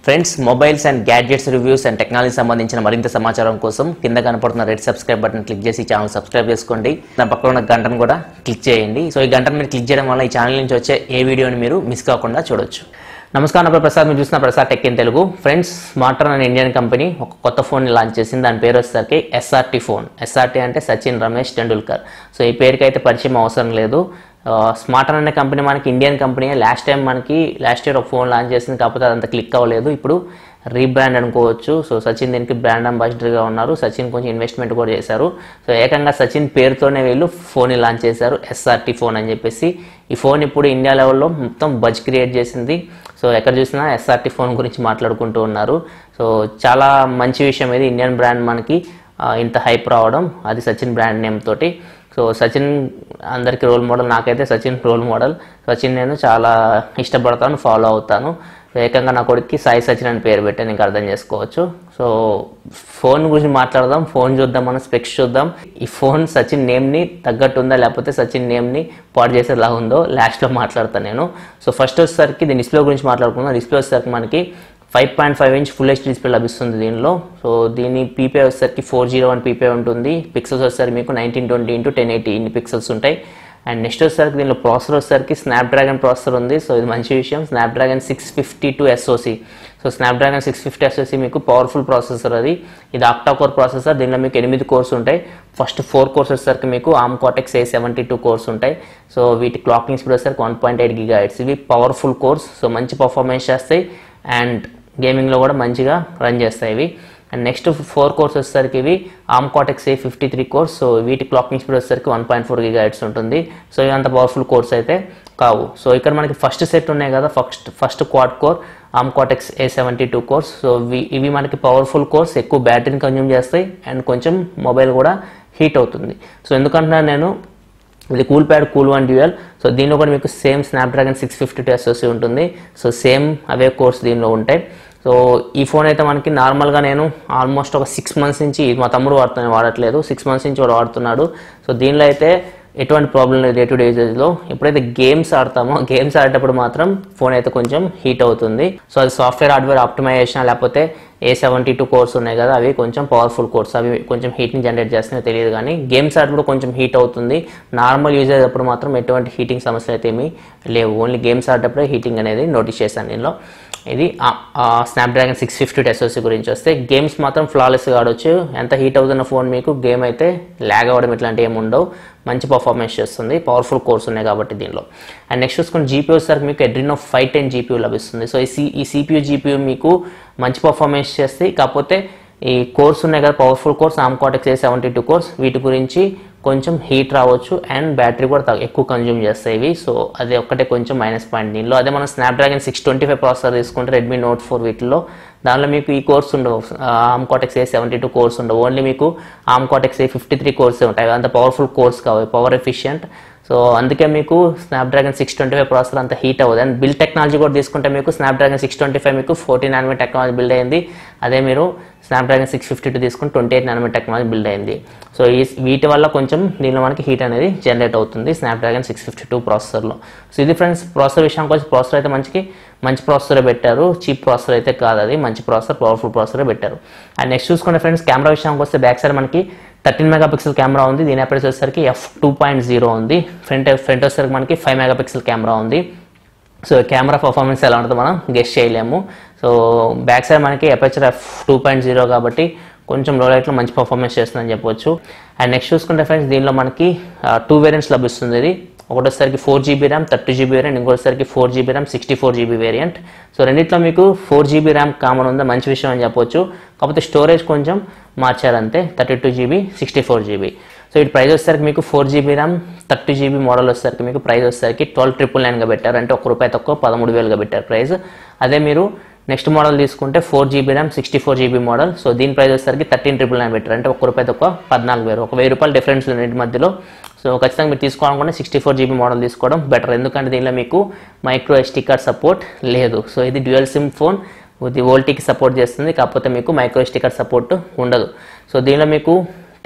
friends mobiles and gadgets reviews and technology సంబంధించిన మరింత సమాచారం కోసం కింద కనపడుతున్న రెడ్ సబ్స్క్రైబ్ బటన్ క్లిక్ చేసి ఛానల్ సబ్స్క్రైబ్ చేసుకోండి దాని పక్కన ఉన్న గంటను కూడా క్లిక్ చేయండి సో ఈ గంటను మీరు క్లిక్ చేయడం వల్ల ఈ ఛానల్ నుంచి వచ్చే ఏ వీడియోని మీరు మిస్ కాకుండా చూడొచ్చు నమస్కారం నా పేరు ప్రసాద్ మీరు చూస్తున్న Prasad tech in Telugu friends Smartron అనే ఇండియన్ కంపెనీ ఒక కొత్త ఫోన్ని లాంచ్ చేసింది దాని పేరు వచ్చేసరికి ఎస్ఆర్టీ ఫోన్ ఎస్ఆర్టీ అంటే సచిన్ రమేష్ టెండూల్కర్ సో ఈ పేరుకి అయితే పరిచయం అవసరం లేదు స్మార్టర్ అనే కంపెనీ మనకి ఇండియన్ కంపెనీ లాస్ట్ టైం మనకి లాస్ట్ ఇయర్ ఒక ఫోన్ లాంచ్ చేసింది కాకపోతే అదంత క్లిక్ అవ్వలేదు ఇప్పుడు రీబ్రాండ్ అనుకోవచ్చు సో సచిన్ దీనికి బ్రాండ్ అంబాసిడర్గా ఉన్నారు సచిన్ కొంచెం ఇన్వెస్ట్మెంట్ కూడా చేశారు సో ఏకంగా సచిన్ పేరుతోనే వీళ్ళు ఫోన్ లాంచ్ చేశారు ఎస్ఆర్టీ ఫోన్ అని చెప్పేసి ఈ ఫోన్ ఇప్పుడు ఇండియా లెవెల్లో మొత్తం బజ్ క్రియేట్ చేసింది సో ఎక్కడ చూసినా ఎస్ఆర్టీ ఫోన్ గురించి మాట్లాడుకుంటూ ఉన్నారు సో చాలా మంచి విషయం ఇది ఇండియన్ బ్రాండ్ మనకి ఆ, ఇంత హైప్ రావడం అది సచిన్ బ్రాండ్ నేమ్ తోటి సో సచిన్ అందరికీ రోల్ మోడల్ నాకైతే సచిన్ రోల్ మోడల్ సచిన్ నేను చాలా ఇష్టపడతాను ఫాలో అవుతాను సో ఏకంగా నా కొడుక్కి సాయి సచిన్ అని పేరు పెట్టాను ఇంకా అర్థం చేసుకోవచ్చు సో ఫోన్ గురించి మాట్లాడదాం ఫోన్ చూద్దాం మనం స్పెక్స్ చూద్దాం ఈ ఫోన్ సచిన్ నేమ్ని తగ్గట్టు ఉందా లేకపోతే సచిన్ నేమ్ని పాడు చేసేలా ఉందో లాస్ట్లో మాట్లాడతాను నేను సో ఫస్ట్ వచ్చేసరికి దీని డిస్ప్లే గురించి మాట్లాడుకుందాం డిస్ప్లే వచ్చేసరికి మనకి five point five inch full H display లభిస్తుంది దీనిలో సో దీని పీపీఐ వచ్చేసరికి ఫోర్ జీరో వన్ పీపీఐ ఉంటుంది పిక్సెల్స్ వచ్చేసరికి మీకు nineteen twenty into ten eighty ఇన్ని పిక్సెల్స్ ఉంటాయి అండ్ నెక్స్ట్ వచ్చేసరికి దీనిలో ప్రాసెసర్ వచ్చేసరికి స్నాప్డ్రాగన్ ప్రాసెసర్ ఉంది సో ఇది మంచి విషయం Snapdragon six fifty two SoC so Snapdragon six fifty SoC మీకు పవర్ఫుల్ ప్రాసెసర్ అది ఇది ఆక్టా కోర్ ప్రాసెసర్ దీనిలో మీకు ఎనిమిది కోర్స్ ఉంటాయి ఫస్ట్ ఫోర్ కోర్స్ వచ్చేసరికి మీకు ARM Cortex A seventy two cores ఉంటాయి సో వీటి క్లాకింగ్ స్పీడ్ వచ్చేసరికి వన్ పాయింట్ ఎయిట్ గిగా ఇవి పవర్ఫుల్ కోర్స్ సో మంచి పర్ఫార్మెన్స్ చేస్తాయి అండ్ గేమింగ్లో కూడా మంచిగా రన్ చేస్తాయి ఇవి అండ్ నెక్స్ట్ ఫోర్ కోర్స్ వచ్చేసరికి ఇవి ARM Cortex A fifty three cores so వీటి క్లాకింగ్ స్పీడ్ వచ్చేసరికి వన్ పాయింట్ ఫోర్ గిగా ఉంటుంది సో ఇవి అంత పవర్ఫుల్ కోర్స్ అయితే కావు సో ఇక్కడ మనకి ఫస్ట్ సెట్ ఉన్నాయి కదా first first quad core ARM Cortex A seventy two cores so ఇవి ఇవి మనకి పవర్ఫుల్ కోర్స్ ఎక్కువ బ్యాటరీని కన్జ్యూమ్ చేస్తాయి అండ్ కొంచెం మొబైల్ కూడా హీట్ అవుతుంది సో ఎందుకంటున్నా నేను ఇది Coolpad cool one dual so దీనిలో కూడా మీకు same Snapdragon six fifty two SoC ఉంటుంది సో సేమ్ అవే కోర్స్ దీనిలో ఉంటాయి సో ఈ ఫోన్ అయితే మనకి నార్మల్గా నేను ఆల్మోస్ట్ ఒక సిక్స్ మంత్స్ నుంచి ఇది మా తమ్ముడు వాడుతున్నా వాడట్లేదు సిక్స్ మంత్స్ నుంచి వాడు వాడుతున్నాడు సో దీనిలో అయితే ఎటువంటి ప్రాబ్లం లేదు డే టు డే యూజేజ్లో ఎప్పుడైతే గేమ్స్ ఆడతామో గేమ్స్ ఆడేటప్పుడు మాత్రం ఫోన్ అయితే కొంచెం హీట్ అవుతుంది సో అది సాఫ్ట్వేర్ హార్డ్వేర్ ఆప్టిమైజేషన్ లేకపోతే ఏ సెవెంటీ టూ కోర్స్ ఉన్నాయి కదా అవి కొంచెం పవర్ఫుల్ కోర్స్ అవి కొంచెం హీట్ని జనరేట్ చేస్తున్నాయో తెలియదు కానీ గేమ్స్ ఆడేటప్పుడు కొంచెం హీట్ అవుతుంది నార్మల్ యూజ్ అయ్యేటప్పుడు మాత్రం ఎటువంటి హీటింగ్ సమస్యలు అయితే ఏమీ లేవు ఓన్లీ గేమ్స్ ఆడేటప్పుడే హీటింగ్ అనేది నోటీస్ చేశాను దీనిలో ఇది స్నాప్డ్రాగన్ సిక్స్ ఫిఫ్టీ ఎస్ఓసి గురించి వస్తే గేమ్స్ మాత్రం ఫ్లాలెస్గా ఆడొచ్చు ఎంత హీట్ అవుతున్న ఫోన్ మీకు గేమ్ అయితే ల్యాగ్ అవ్వడం ఇట్లాంటివి ఏమి ఉండవు మంచి పర్ఫార్మెన్స్ చేస్తుంది పవర్ఫుల్ కోర్స్ ఉన్నాయి కాబట్టి దీనిలో అండ్ నెక్స్ట్ చూసుకుని జీపీ వచ్చేసరికి మీకు ఎడ్రినో ఫైవ్ టెన్ జీపీయూ లభిస్తుంది సో ఈ సి ఈ సిపియూ జీపీయూ మీకు మంచి పర్ఫార్మెన్స్ చేస్తాయి కాకపోతే ఈ కోర్స్ ఉన్నాయి కదా powerful cores ARM Cortex A seventy two cores వీటి గురించి కొంచెం హీట్ రావచ్చు అండ్ బ్యాటరీ కూడా తగ్గ- ఎక్కువ కన్జ్యూమ్ చేస్తాయి ఇవి సో అది ఒక్కటే కొంచెం మైనస్ పాయింట్ దీనిలో అదే మనం Snapdragon six twenty five processor తీసుకుంటే రెడ్మీ నోట్ ఫోర్ వీటిలో దానిలో మీకు ఈ కోర్స్ ఉండవు ARM Cortex A seventy two cores ఉండవు ఓన్లీ మీకు ఆమ్కాటెక్స్ ఏ ఫిఫ్టీ త్రీ కోర్సే ఉంటాయి అంత పవర్ఫుల్ కోర్స్ కావాలి పవర్ ఎఫిషియంట్ సో అందుకే మీకు Snapdragon six twenty five processor అంత హీట్ అవ్వదు అండ్ బిల్డ్ టెక్నాలజీ కూడా తీసుకుంటే మీకు స్నాప్డ్రాగన్ సిక్స్ ట్వంటీ ఫైవ్ మీకు ఫోర్టీన్ నానోమీటర్ టెక్నాలజీ బిల్డ్ అయింది అదే మీరు స్నాప్డ్రాగన్ సిక్స్ ఫిఫ్టీ టూ తీసుకుని twenty eight nanometer technology build అయింది సో ఈ వీటి వల్ల కొంచెం దీనిలో మనకి హీట్ అనేది జనరేట్ అవుతుంది స్నాప్డ్రాగన్ సిక్స్ ఫిఫ్టీ టూ ప్రాసెసర్లో సో ఇది ఫ్రెండ్స్ ప్రాసెసర్ విషయానికి వచ్చి ప్రాసెసర్ అయితే మంచికి మంచి ప్రాసెసరే పెట్టారు చీప్ ప్రాసెసర్ అయితే కాదు అది మంచి ప్రాసెసర్ పవర్ఫుల్ ప్రాసెసరే పెట్టారు అండ్ నెక్స్ట్ చూసుకుంటే ఫ్రెండ్స్ కెమెరా విషయానికి వస్తే బ్యాక్ సైడ్ మనకి థర్టీన్ మెగా పిక్సెల్ కెమెరా ఉంది దీని అప్రెస్ వచ్చేసరికి ఎఫ్ టూ పాయింట్ జీరో ఉంది ఫ్రంట్ ఫ్రంట్ వచ్చేసరికి మనకి ఫైవ్ మెగా పిక్సెల్ కెమెరా ఉంది సో కెమెరా పర్ఫార్మెన్స్ ఎలా ఉంటుందో మనం గెస్ట్ చేయలేము సో బ్యాక్ సైడ్ మనకి aperture F two point zero కాబట్టి కొంచెం లో లైట్లో మంచి పర్ఫార్మెన్స్ చేస్తుందని చెప్పొచ్చు అండ్ నెక్స్ట్ చూసుకుంటే ఫ్రెండ్స్ దీనిలో మనకి టూ వేరియంట్స్ లభిస్తుంది ఇది ఒకటోసరికి four GB RAM thirty GB variant ఇంకోటిసరికి four GB RAM sixty four GB variant so రెండిట్లో మీకు ఫోర్ జీబీ ర్యామ్ కామన్ ఉందా మంచి విషయం అని చెప్పొచ్చు కాకపోతే స్టోరేజ్ కొంచెం మార్చారంతే thirty two GB sixty four GB so ఇటు ప్రైస్ వచ్చేసరికి మీకు four GB RAM thirty GB model వచ్చేసరికి మీకు ప్రైస్ వచ్చేసరికి ట్వెల్వ్ ట్రిపుల్ నైన్గా పెట్టారు అంటే ఒక రూపాయి తక్కువ పదమూడు వేలుగా పెట్టారు ప్రైస్ అదే మీరు నెక్స్ట్ మోడల్ తీసుకుంటే four GB RAM sixty four GB model so దీని ప్రైస్ వచ్చేసరికి థర్టీన్ ట్రిపుల్ నైన్ పెట్టారు అంటే ఒక రూపాయి తక్కువ పద్నాలుగు వేలు ఒక వెయ్యి రూపాయలు డిఫరెన్స్ రెండింటి మధ్యలో సో ఖచ్చితంగా మీరు తీసుకోవాలనుకుంటే సిక్స్టీ ఫోర్ జీబీ మోడల్ తీసుకోవడం బెటర్ ఎందుకంటే దీనిలో మీకు మైక్రో ఎస్టీ కార్డ్ సపోర్ట్ లేదు సో ఇది డ్యూయల్ సిమ్ ఫోన్ ఇది ఓల్టీకి సపోర్ట్ చేస్తుంది కాకపోతే మీకు మైక్రో ఎస్టీ కార్డ్ సపోర్ట్ ఉండదు సో దీనిలో మీకు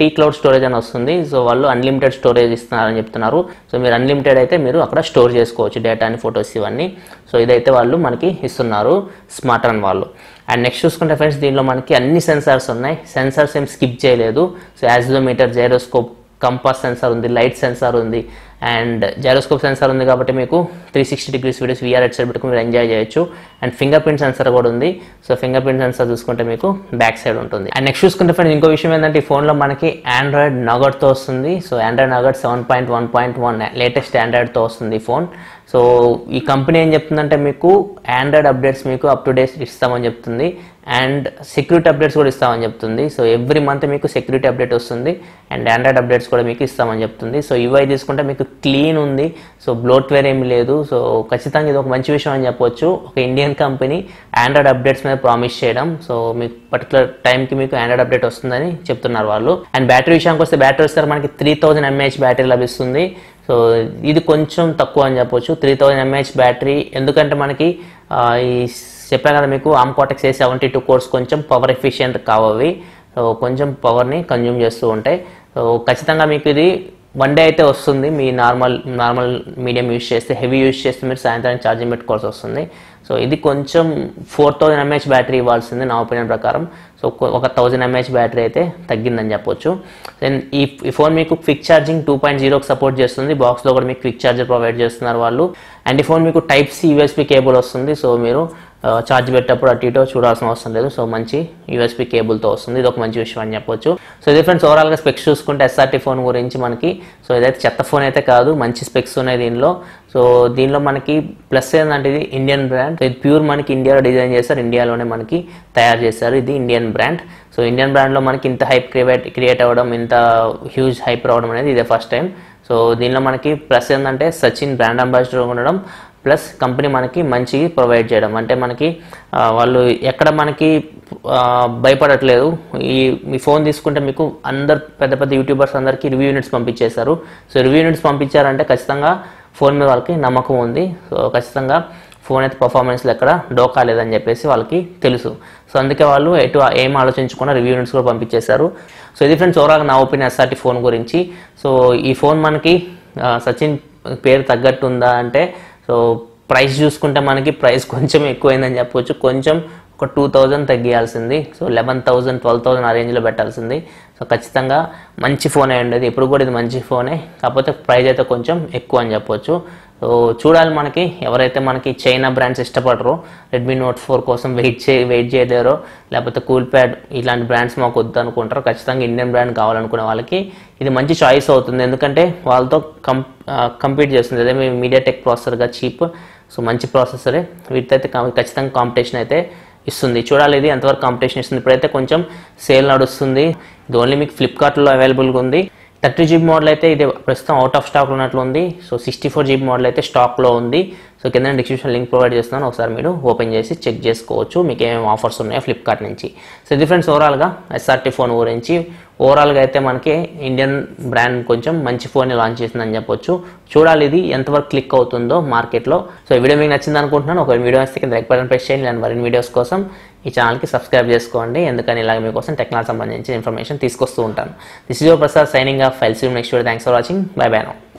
టీ క్లౌడ్ స్టోరేజ్ అని వస్తుంది సో వాళ్ళు అన్లిమిటెడ్ స్టోరేజ్ ఇస్తున్నారని చెప్తున్నారు సో మీరు అన్లిమిటెడ్ అయితే మీరు అక్కడ స్టోర్ చేసుకోవచ్చు డేటాని ఫొటోస్ ఇవన్నీ సో ఇదైతే వాళ్ళు మనకి ఇస్తున్నారు స్మార్ట్ రన్ వాళ్ళు అండ్ నెక్స్ట్ చూసుకుంటే ఫ్రెండ్స్ దీనిలో మనకి అన్ని సెన్సార్స్ ఉన్నాయి సెన్సార్స్ ఏం స్కిప్ చేయలేదు so accelerometer gyroscope compass sensor ఉంది లైట్ సెన్సార్ ఉంది అండ్ జైరోస్కోప్ సెన్సార్ ఉంది కాబట్టి మీకు three sixty degrees videos VR headset పెట్టుకుని మీరు ఎంజాయ్ చేయొచ్చు అండ్ ఫింగర్ ప్రింట్ సెన్సార్ కూడా ఉంది సో ఫింగర్ ప్రింట్ సెన్సార్ చూసుకుంటే మీకు బ్యాక్ సైడ్ ఉంటుంది అండ్ నెక్స్ట్ చూసుకుంటే ఫ్రెండ్స్ ఇంకో విషయం ఏంటంటే ఈ ఫోన్లో మనకి ఆండ్రాయిడ్ నగట్తో వస్తుంది so Android Nougat seven point one point one latest ఆండ్రాయిడ్తో వస్తుంది ఈ ఫోన్ సో ఈ కంపెనీ ఏం చెప్తుందంటే మీకు ఆండ్రాయిడ్ అప్డేట్స్ మీకు అప్ టు డేట్ ఇస్తామని చెప్తుంది అండ్ సెక్యూరిటీ అప్డేట్స్ కూడా ఇస్తామని చెప్తుంది సో ఎవ్రీ మంత్ మీకు సెక్యూరిటీ అప్డేట్ వస్తుంది అండ్ ఆండ్రాయిడ్ అప్డేట్స్ కూడా మీకు ఇస్తామని చెప్తుంది సో ఇవై తీసుకుంటే మీకు క్లీన్ ఉంది సో బ్లోట్వేర్ ఏమి లేదు సో ఖచ్చితంగా ఇది ఒక మంచి విషయం అని చెప్పొచ్చు ఒక ఇండియన్ కంపెనీ ఆండ్రాయిడ్ అప్డేట్స్ మీద ప్రామిస్ చేయడం సో మీకు పర్టికులర్ టైంకి మీకు ఆండ్రాయిడ్ అప్డేట్ వస్తుందని చెప్తున్నారు వాళ్ళు అండ్ బ్యాటరీ విషయానికి వస్తే బ్యాటరీ వస్తే మనకి త్రీ థౌజండ్ ఎంఏహెచ్ బ్యాటరీ లభిస్తుంది సో ఇది కొంచెం తక్కువ అని చెప్పొచ్చు త్రీ థౌజండ్ ఎంఏహెచ్ బ్యాటరీ ఎందుకంటే మనకి ఆ, ఈ చెప్పాను కదా మీకు ARM Cortex A seventy two cores కొంచెం పవర్ ఎఫిషియెంట్ కావవి సో కొంచెం పవర్ని కన్జ్యూమ్ చేస్తూ ఉంటాయి సో ఖచ్చితంగా మీకు ఇది వన్ డే అయితే వస్తుంది మీ నార్మల్ నార్మల్ మీడియం యూస్ చేస్తే హెవీ యూస్ చేస్తే మీరు సాయంత్రానికి ఛార్జింగ్ పెట్టుకోవాల్సి వస్తుంది సో ఇది కొంచెం ఫోర్ థౌజండ్ ఎంఏహెచ్ బ్యాటరీ ఇవ్వాల్సింది నా ఒపీనియన్ ప్రకారం సో కొ- ఒక థౌజండ్ ఎంఏహెచ్ బ్యాటరీ అయితే తగ్గిందని చెప్పొచ్చు దెన్ ఈ ఈ ఫోన్ మీకు క్విక్ ఛార్జింగ్ టూ పాయింట్ జీరోకి సపోర్ట్ చేస్తుంది బాక్స్లో కూడా మీకు క్విక్ ఛార్జర్ ప్రొవైడ్ చేస్తున్నారు వాళ్ళు అండ్ ఈ ఫోన్ మీకు టైప్ సి యూఎస్పీ కేబుల్ వస్తుంది సో మీరు ఛార్జ్ పెట్టేటప్పుడు అటు ఇటో చూడాల్సిన అవసరం లేదు సో మంచి యూఎస్పీ కేబుల్తో వస్తుంది ఇది ఒక మంచి విషయం అని చెప్పొచ్చు సో ఇది ఫ్రెండ్స్ ఓవరాల్గా స్పెక్స్ చూసుకుంటే ఎస్ఆర్టీ ఫోన్ గురించి మనకి సో ఇదైతే చెత్త ఫోన్ అయితే కాదు మంచి స్పెక్స్ ఉన్నాయి దీనిలో సో దీనిలో మనకి ప్లస్ ఏంటంటే ఇది ఇండియన్ బ్రాండ్ ఇది ప్యూర్ మనకి ఇండియాలో డిజైన్ చేస్తారు ఇండియాలోనే మనకి తయారు చేస్తారు ఇది ఇండియన్ బ్రాండ్ సో ఇండియన్ బ్రాండ్లో మనకి ఇంత హైప్ క్రియేట్ క్రియేట్ అవ్వడం ఇంత హ్యూజ్ హైప్ రావడం అనేది ఇదే ఫస్ట్ టైం సో దీనిలో మనకి ప్లస్ ఏంటంటే సచిన్ బ్రాండ్ అంబాసిడర్ ఉండడం ప్లస్ కంపెనీ మనకి మంచి ప్రొవైడ్ చేయడం అంటే మనకి ఆ, వాళ్ళు ఎక్కడ మనకి ఆ, భయపడట్లేదు ఈ మీ ఫోన్ తీసుకుంటే మీకు అందరు పెద్ద పెద్ద యూట్యూబర్స్ అందరికీ రివ్యూ యూనిట్స్ పంపించేశారు సో రివ్యూ యూనిట్స్ పంపించారంటే ఖచ్చితంగా ఫోన్ మీద వాళ్ళకి నమ్మకం ఉంది సో ఖచ్చితంగా ఫోన్ అయితే పర్ఫార్మెన్స్లో ఎక్కడ డోకా లేదని చెప్పేసి వాళ్ళకి తెలుసు సో అందుకే వాళ్ళు ఎటు ఏం ఆలోచించకుండా రివ్యూ యూనిట్స్ కూడా పంపించేశారు సో ఇది ఫ్రెండ్స్ ఓవరాల్ నా ఒపీనియన్ ఎస్ఆర్టీ ఫోన్ గురించి సో ఈ ఫోన్ మనకి ఆ, సచిన్ పేరు తగ్గట్టు ఉందా అంటే సో ప్రైస్ చూసుకుంటే మనకి ప్రైస్ కొంచెం ఎక్కువైందని చెప్పొచ్చు కొంచెం ఒక టూ థౌజండ్ తగ్గియాల్సింది so eleven thousand twelve thousand ఆ రేంజ్లో పెట్టాల్సింది సో ఖచ్చితంగా మంచి ఫోన్ అయి ఉండేది ఇప్పుడు కూడా ఇది మంచి ఫోనే కాకపోతే ప్రైస్ అయితే కొంచెం ఎక్కువ అని చెప్పొచ్చు సో చూడాలి మనకి ఎవరైతే మనకి చైనా బ్రాండ్స్ ఇష్టపడరో రెడ్మీ నోట్ ఫోర్ కోసం వెయిట్ చే వెయిట్ చేయలేరో లేకపోతే కూల్ ప్యాడ్ ఇలాంటి బ్రాండ్స్ మాకు వద్దు అనుకుంటారో ఖచ్చితంగా ఇండియన్ బ్రాండ్ కావాలనుకునే వాళ్ళకి ఇది మంచి చాయిస్ అవుతుంది ఎందుకంటే వాళ్ళతో కం కంపీట్ చేస్తుంది అదే మీడియా టెక్ ప్రాసెసర్గా చీప్ సో మంచి ప్రాసెసరే వీటితో అయితే కా- ఖచ్చితంగా కాంపిటీషన్ అయితే ఇస్తుంది చూడాలి ఇది ఎంతవరకు కాంపిటీషన్ ఇస్తుంది ఇప్పుడైతే కొంచెం సేల్ నడుస్తుంది ఇది ఓన్లీ మీకు ఫ్లిప్కార్ట్లో అవైలబుల్గా ఉంది థర్టీ జీబీ మోడల్ అయితే ఇది ప్రస్తుతం అవుట్ ఆఫ్ స్టాక్ ఉన్నట్లు ఉంది so sixty four GB model అయితే స్టాక్లో ఉంది సో కింద డిస్క్రిప్షన్ లింక్ ప్రొవైడ్ చేస్తున్నాను ఒకసారి మీరు ఓపెన్ చేసి చెక్ చేసుకోవచ్చు మీకు ఏమేమి ఆఫర్స్ ఉన్నాయో ఫ్లిప్కార్ట్ నుంచి సో ఇది ఫ్రెండ్స్ ఓవరాల్గా ఎస్ఆర్టీ ఫోన్ గురించి ఓవరాల్గా అయితే మనకి ఇండియన్ బ్రాండ్ కొంచెం మంచి ఫోన్ లాంచ్ చేసిందని చెప్పొచ్చు చూడాలి ఇది ఎంతవరకు క్లిక్ అవుతుందో మార్కెట్లో సో ఈ వీడియో మీకు నచ్చింది అనుకుంటున్నాను ఒక వీడియో వస్తే కింద లైక్ బటన్ ప్రెస్ చేయండి ఇలాంటి మరిన్ని వీడియోస్ కోసం ఈ ఛానల్కి సబ్స్క్రైబ్ చేసుకోండి ఎందుకని ఇలాగ మీకోసం టెక్నాలజీ సంబంధించిన ఇన్ఫర్మేషన్ తీసుకొస్తూ ఉంటాను this is your Prasad signing off files next video thanks for watching bye bye no